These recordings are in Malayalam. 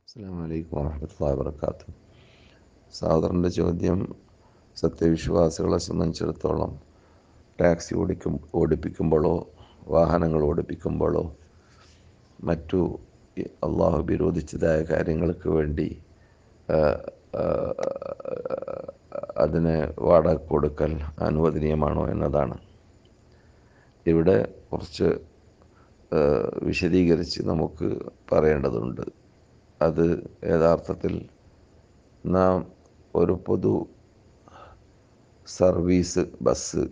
അസ്സാം വലൈക്കും വാഹമത്തല്ലാ വാബർക്കാത്തു സഹോദരൻ്റെ ചോദ്യം സത്യവിശ്വാസികളെ സംബന്ധിച്ചിടത്തോളം ടാക്സി ഓടിക്കും ഓടിപ്പിക്കുമ്പോഴോ വാഹനങ്ങൾ ഓടിപ്പിക്കുമ്പോഴോ മറ്റു ഈ അള്ളാഹു വിരോധിച്ചതായ കാര്യങ്ങൾക്ക് വേണ്ടി ആ, ആ, അതിന് വാടക കൊടുക്കൽ അനുവദനീയമാണോ എന്നതാണ് ഇവിടെ കുറച്ച് ആ, വിശദീകരിച്ച് നമുക്ക് പറയേണ്ടതുണ്ട് അത് യഥാർത്ഥത്തിൽ നാം ഒരു പൊതു സർവീസ് ബസ്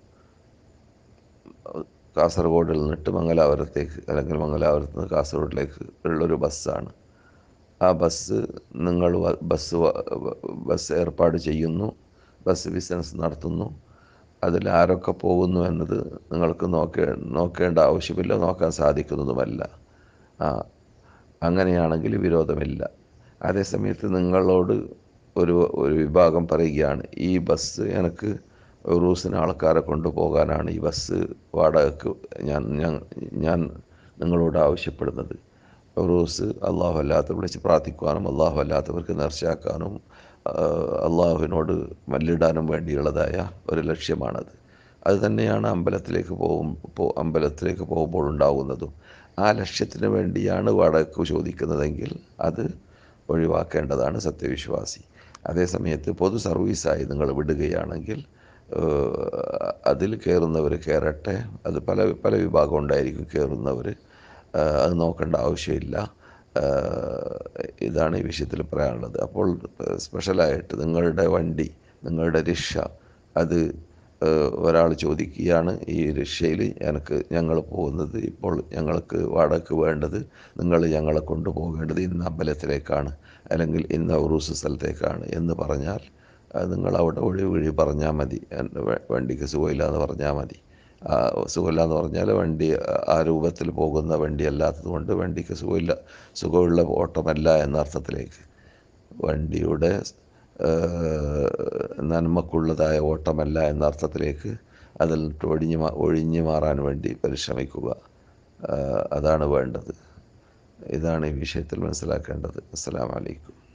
കാസർഗോഡിൽ നിന്നിട്ട് മംഗലാപുരത്തേക്ക് അല്ലെങ്കിൽ മംഗലാപുരത്ത് നിന്ന് കാസർഗോഡിലേക്ക് ഉള്ളൊരു ബസ്സാണ് ആ ബസ് നിങ്ങൾ വ- ബസ് വ- വ- ബസ് ഏർപ്പാട് ചെയ്യുന്നു ബസ് ബിസിനസ് നടത്തുന്നു അതിൽ ആരൊക്കെ പോകുന്നു എന്നത് നിങ്ങൾക്ക് നോക്കേ നോക്കേണ്ട ആവശ്യമില്ല നോക്കാൻ സാധിക്കുന്നതുമല്ല ആ അങ്ങനെയാണെങ്കിൽ വിരോധമില്ല അതേസമയത്ത് നിങ്ങളോട് ഒരു ഒരു വിഭാഗം പറയുകയാണ് ഈ ബസ് എനിക്ക് റൂസിന് ആൾക്കാരെ കൊണ്ടുപോകാനാണ് ഈ ബസ് വാടകയ്ക്ക് ഞാൻ ഞാൻ ഞാൻ നിങ്ങളോട് ആവശ്യപ്പെടുന്നത് റൂസ് അള്ളാഹു അല്ലാത്ത വിളിച്ച് പ്രാർത്ഥിക്കുവാനും അള്ളാഹു അല്ലാത്തവർക്ക് നേർച്ചയാക്കാനും ആ, അള്ളാഹുവിനോട് മല്ലിടാനും വേണ്ടിയുള്ളതായ ഒരു ലക്ഷ്യമാണത് അത് തന്നെയാണ് അമ്പലത്തിലേക്ക് പോകും പോ- അമ്പലത്തിലേക്ക് പോകുമ്പോൾ ഉണ്ടാകുന്നതും ആ ലക്ഷ്യത്തിന് വേണ്ടിയാണ് വാടകയ്ക്ക് ചോദിക്കുന്നതെങ്കിൽ അത് ഒഴിവാക്കേണ്ടതാണ് സത്യവിശ്വാസി അതേസമയത്ത് പൊതു സർവീസായി നിങ്ങൾ വിടുകയാണെങ്കിൽ ഏഹ്, അതിൽ കയറുന്നവർ കയറട്ടെ അത് പല പല വിഭാഗം ഉണ്ടായിരിക്കും കയറുന്നവർ അത് നോക്കേണ്ട ആവശ്യമില്ല ഏഹ്, ഇതാണ് ഈ വിഷയത്തിൽ പറയാനുള്ളത് അപ്പോൾ സ്പെഷ്യലായിട്ട് നിങ്ങളുടെ വണ്ടി നിങ്ങളുടെ റിക്ഷ അത് ഒരാൾ ചോദിക്കുകയാണ് ഈ റിക്ഷയിൽ എനിക്ക് ഞങ്ങൾ പോകുന്നത് ഇപ്പോൾ ഞങ്ങൾക്ക് വാടകയ്ക്ക് വേണ്ടത് നിങ്ങൾ ഞങ്ങളെ കൊണ്ടുപോകേണ്ടത് ഇന്ന അമ്പലത്തിലേക്കാണ് അല്ലെങ്കിൽ ഇന്ന ഉറൂസ് സ്ഥലത്തേക്കാണ് എന്ന് പറഞ്ഞാൽ അത് നിങ്ങൾ അവിടെ ഒഴി ഒഴി പറഞ്ഞാൽ മതി എൻ്റെ വ- വണ്ടിക്ക് സുഖമില്ല എന്ന് പറഞ്ഞാൽ മതി ആ, സുഖമില്ല എന്ന് പറഞ്ഞാൽ വണ്ടി ആ രൂപത്തിൽ പോകുന്ന വണ്ടി അല്ലാത്തത് കൊണ്ട് വണ്ടിക്ക് സുഖമില്ല സുഖമുള്ള ഓട്ടമല്ല എന്ന അർത്ഥത്തിലേക്ക് വണ്ടിയുടെ ഏഹ്, നന്മക്കുള്ളതായ ഓട്ടമല്ല എന്ന അർത്ഥത്തിലേക്ക് അതിൽ നിന്നിട്ട് ഒഴിഞ്ഞു മാ ഒഴിഞ്ഞു മാറാൻ വേണ്ടി പരിശ്രമിക്കുക ഏഹ്, അതാണ് വേണ്ടത് ഇതാണ് ഈ വിഷയത്തിൽ മനസ്സിലാക്കേണ്ടത് അസ്സലാമു അലൈക്കും